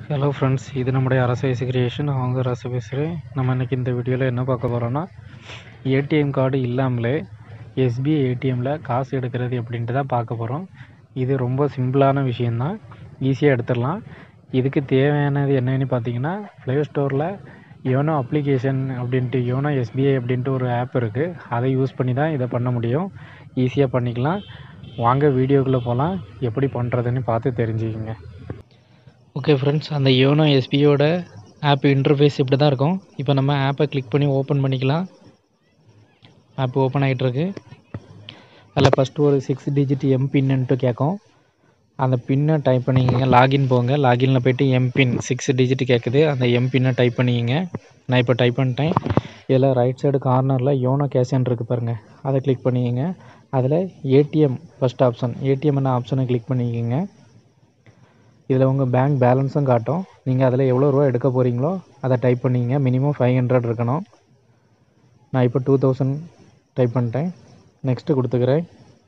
hello friends இது நம்முடைய அரசு கிரியேஷன் அவங்க அரசு பேசுகிறேன் நம்ம இன்றைக்கி இந்த வீடியோவில் என்ன பார்க்க போகிறோன்னா ஏடிஎம் கார்டு இல்லாமலே எஸ்பிஐ ஏடிஎம்மில் காசு எடுக்கிறது எப்படின்ட்டு தான் பார்க்க போகிறோம் இது ரொம்ப சிம்பிளான விஷயந்தான் ஈஸியாக எடுத்துடலாம் இதுக்கு தேவையானது என்னன்னு பார்த்தீங்கன்னா ப்ளே ஸ்டோரில் யோனோ அப்ளிகேஷன் அப்படின்ட்டு யோனோ எஸ்பிஐ அப்படின்ட்டு ஒரு ஆப் இருக்குது அதை யூஸ் பண்ணி தான் இதை பண்ண முடியும் ஈஸியாக பண்ணிக்கலாம் வாங்க வீடியோக்குள்ளே போகலாம் எப்படி பண்ணுறதுன்னு பார்த்து தெரிஞ்சுக்கங்க ஓகே ஃப்ரெண்ட்ஸ் அந்த யோனோ எஸ்பியோட ஆப் இன்டர்ஃபேஸ் இப்படி தான் இருக்கும் இப்போ நம்ம ஆப்பை கிளிக் பண்ணி ஓப்பன் பண்ணிக்கலாம் ஆப் ஓப்பன் ஆகிட்டுருக்கு அதில் ஃபஸ்ட்டு ஒரு சிக்ஸ் டிஜிட் எம்பின்னுட்டு கேட்கும் அந்த பின்னை டைப் பண்ணிக்கங்க லாகின் போங்க லாகினில் போய்ட்டு எம்பின் சிக்ஸ் டிஜிட் கேட்குது அந்த எம்பின்னை டைப் பண்ணிக்கங்க நான் இப்போ டைப் பண்ணிட்டேன் இதில் ரைட் சைடு கார்னரில் யோனோ கேஷன் இருக்குது பாருங்கள் அதை கிளிக் பண்ணிக்கங்க அதில் ஏடிஎம் ஃபஸ்ட் ஆப்ஷன் ஏடிஎம்னு ஆப்ஷனை கிளிக் பண்ணிக்கங்க இதில் உங்கள் பேங்க் பேலன்ஸும் காட்டும் நீங்கள் அதில் எவ்வளோ ரூபா எடுக்க போகிறீங்களோ அதை டைப் பண்ணிங்க மினிமம் ஃபைவ் ஹண்ட்ரட் இருக்கணும் நான் இப்போ டூ தௌசண்ட் டைப் பண்ணிட்டேன் நெக்ஸ்ட்டு கொடுத்துக்கிறேன்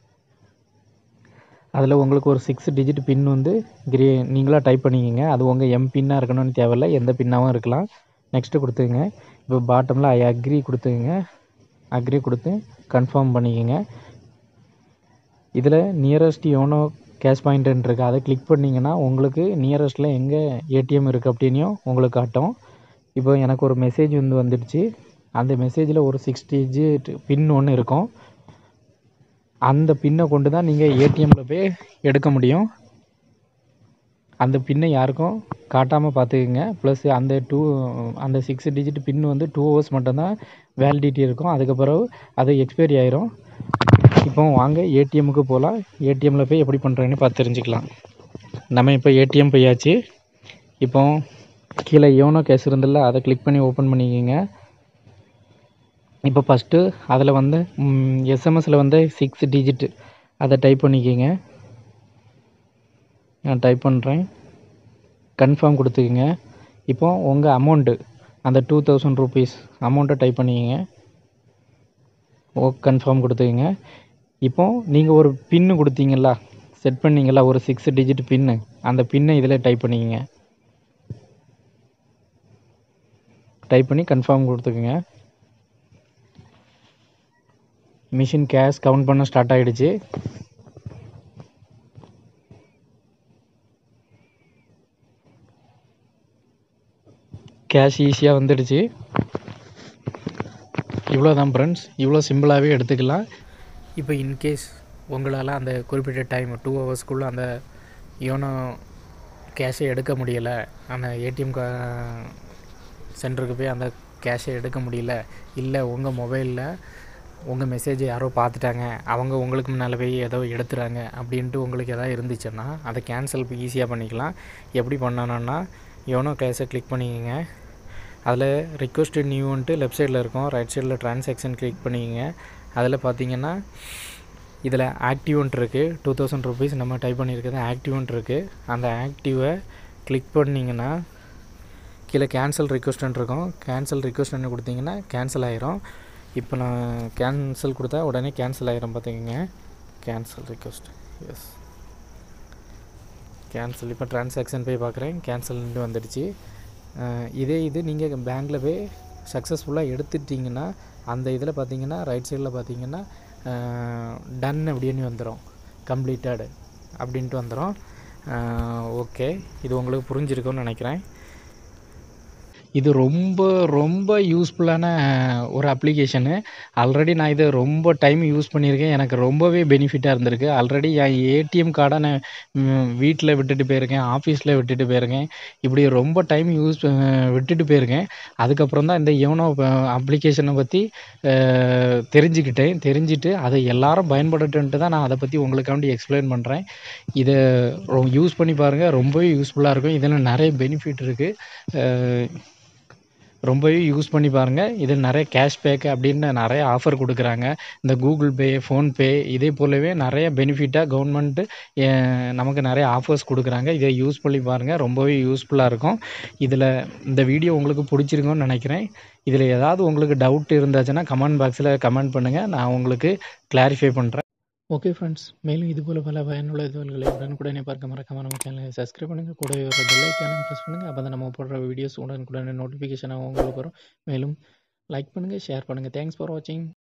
அதில் உங்களுக்கு ஒரு சிக்ஸ் டிஜிட் பின் வந்து கிரே நீங்களாக டைப் பண்ணிக்கிங்க அது உங்கள் எம் பின்னாக இருக்கணும்னு தேவையில்ல எந்த பின்னாகவும் இருக்கலாம் நெக்ஸ்ட்டு கொடுத்துங்க இப்போ பாட்டமில் ஐ அக்ரி கொடுத்துங்க அக்ரி கொடுத்து கன்ஃபார்ம் பண்ணிக்கோங்க இதில் நியரஸ்ட் யோனோ கேஷ் பாயிண்ட்டுன்னு இருக்குது அதை கிளிக் பண்ணிங்கன்னா உங்களுக்கு நியரஸ்ட்டில் எங்கே ஏடிஎம் இருக்குது அப்படின்னும் உங்களுக்கு காட்டும் இப்போ எனக்கு ஒரு மெசேஜ் வந்து வந்துடுச்சு அந்த மெசேஜில் ஒரு சிக்ஸ் டிஜிட் பின் ஒன்று இருக்கும் அந்த பின்னை கொண்டு தான் நீங்கள் ஏடிஎம்மில் போய் எடுக்க முடியும் அந்த பின்னை யாருக்கும் காட்டாமல் பார்த்துக்குங்க ப்ளஸ் அந்த டூ அந்த சிக்ஸ் டிஜிட் பின் வந்து டூ ஹவர்ஸ் மட்டும்தான் வேலிடிட்டி இருக்கும் அதுக்கப்புறம் அது எக்ஸ்பைரி ஆயிரும் இப்போ வாங்க ஏடிஎம்முக்கு போகலாம் ஏடிஎம்மில் போய் எப்படி பண்ணுறேன்னு பார்த்து தெரிஞ்சுக்கலாம் நம்ம இப்போ ஏடிஎம் போயாச்சு இப்போ கீழே யோனோ கேஷ் இருந்தில்ல அதை கிளிக் பண்ணி ஓப்பன் பண்ணிக்கோங்க இப்போ ஃபஸ்ட்டு அதில் வந்து எஸ்எம்எஸில் வந்து சிக்ஸ் டிஜிட் அதை டைப் பண்ணிக்கோங்க நான் டைப் பண்ணுறேன் கன்ஃபார்ம் கொடுத்துக்குங்க இப்போ உங்கள் அமௌண்ட்டு அந்த டூ தௌசண்ட் ருபீஸ் அமௌண்ட்டை டைப் பண்ணிக்கோங்க ஓ கன்ஃபார்ம் கொடுத்துக்குங்க இப்போ நீங்கள் ஒரு பின்னு கொடுத்தீங்களா செட் பண்ணிங்களா ஒரு சிக்ஸ் டிஜிட் பின்னு அந்த பின்னை இதில் டைப் பண்ணிக்கங்க டைப் பண்ணி கன்ஃபார்ம் கொடுத்துக்குங்க மிஷின் கேஷ் கவுண்ட் பண்ண ஸ்டார்ட் ஆகிடுச்சு கேஷ் ஈஸியாக வந்துடுச்சு இவ்வளோ தான் ஃப்ரெண்ட்ஸ் இவ்வளோ சிம்பிளாகவே எடுத்துக்கலாம் இப்போ இன்கேஸ் உங்களால் அந்த குறிப்பிட்ட டைம் டூ ஹவர்ஸ்க்குள்ளே அந்த யோனோ கேஷை எடுக்க முடியலை அந்த ஏடிஎம் கா சென்டருக்கு போய் அந்த கேஷை எடுக்க முடியல இல்லை உங்கள் மொபைலில் உங்கள் மெசேஜை யாரோ பார்த்துட்டாங்க அவங்க உங்களுக்கு முன்னால் போய் ஏதோ எடுத்துறாங்க அப்படின்ட்டு உங்களுக்கு எதாவது இருந்துச்சுன்னா அதை கேன்சல் ஈஸியாக பண்ணிக்கலாம் எப்படி பண்ணணுன்னா யோனோ கேஷை கிளிக் பண்ணிக்கோங்க அதில் ரிக்வஸ்ட் நியூன்ட்டு லெஃப்ட் சைடில் இருக்கும் ரைட் சைடில் ட்ரான்சாக்ஷன் கிளிக் பண்ணிக்கோங்க அதில் பார்த்தீங்கன்னா இதில் ஆக்டிவ்ன்ட் இருக்குது டூ தௌசண்ட் ருபீஸ் நம்ம டைப் பண்ணியிருக்கிறது ஆக்டிவ்ன்ட் இருக்குது அந்த ஆக்டிவை கிளிக் பண்ணிங்கன்னா கீழே கேன்சல் ரிக்வஸ்ட்னு இருக்கும் கேன்சல் ரிக்வஸ்ட்னு கொடுத்தீங்கன்னா கேன்சல் ஆயிரும் இப்போ நான் கேன்சல் கொடுத்தா உடனே கேன்சல் ஆயிரும் பார்த்துக்கோங்க கேன்சல் ரிக்வஸ்ட் எஸ் கேன்சல் இப்போ ட்ரான்சாக்ஷன் போய் பார்க்குறேன் கேன்சல்னு வந்துடுச்சு இதே இது நீங்கள் பேங்க்கில் போய் சக்ஸஸ்ஃபுல்லாக எடுத்துட்டிங்கன்னா அந்த இதில் பார்த்தீங்கன்னா ரைட் சைடில் பார்த்தீங்கன்னா டன் அப்படின்னு வந்துடும் கம்ப்ளீட்டட் அப்படின்ட்டு வந்துடும் ஓகே இது உங்களுக்கு புரிஞ்சிருக்கும்னு நினைக்கிறேன் இது ரொம்ப ரொம்ப யூஸ்ஃபுல்லான ஒரு அப்ளிகேஷனு ஆல்ரெடி நான் இதை ரொம்ப டைம் யூஸ் பண்ணியிருக்கேன் எனக்கு ரொம்பவே பெனிஃபிட்டாக இருந்திருக்கு ஆல்ரெடி என் ஏடிஎம் கார்டை நான் வீட்டில் விட்டுட்டு போயிருக்கேன் ஆஃபீஸில் விட்டுட்டு போயிருக்கேன் இப்படி ரொம்ப டைம் யூஸ் விட்டுட்டு போயிருக்கேன் அதுக்கப்புறம் தான் இந்த யோனோ அப்ளிகேஷனை பற்றி தெரிஞ்சுக்கிட்டேன் தெரிஞ்சுட்டு அதை எல்லாரும் பயன்படுத்துன்ட்டு தான் நான் அதை பற்றி உங்களுக்காண்டி எக்ஸ்பிளைன் பண்ணுறேன் இதை யூஸ் பண்ணி பாருங்கள் ரொம்பவே யூஸ்ஃபுல்லாக இருக்கும் இதில் நிறைய பெனிஃபிட் இருக்குது ரொம்பவே யூஸ் பண்ணி பாருங்கள் இதில் நிறைய கேஷ்பேக் அப்படின்னு நிறைய ஆஃபர் கொடுக்குறாங்க இந்த கூகுள் பே ஃபோன்பே இதே போலவே நிறைய பெனிஃபிட்டாக கவர்மெண்ட்டு நமக்கு நிறைய ஆஃபர்ஸ் கொடுக்குறாங்க இதை யூஸ் பண்ணி பாருங்கள் ரொம்பவே யூஸ்ஃபுல்லாக இருக்கும் இதில் இந்த வீடியோ உங்களுக்கு பிடிச்சிருக்கும்னு நினைக்கிறேன் இதில் ஏதாவது உங்களுக்கு டவுட் இருந்துச்சுன்னா கமெண்ட் பாக்ஸில் கமெண்ட் பண்ணுங்கள் நான் உங்களுக்கு கிளாரிஃபை பண்ணுறேன் ஓகே ஃப்ரெண்ட்ஸ் மேலும் இதுபோல் பல பயனுள்ள தகவல்களை உடனுக்குடனே பார்க்க மறக்காம நம்ம சேனலை சப்ஸ்கிரைப் பண்ணுங்கள் கூடவே ஒரு பெல் ஐக்கானும் ப்ரெஸ் பண்ணுங்கள் அப்போ தான் நம்ம போடுற வீடியோஸ் உடனுக்குடனே நோட்டிஃபிகேஷனாக உங்களுக்கு வரும் மேலும் லைக் பண்ணுங்கள் ஷேர் பண்ணுங்கள் தேங்க்ஸ் ஃபார் வாட்சிங்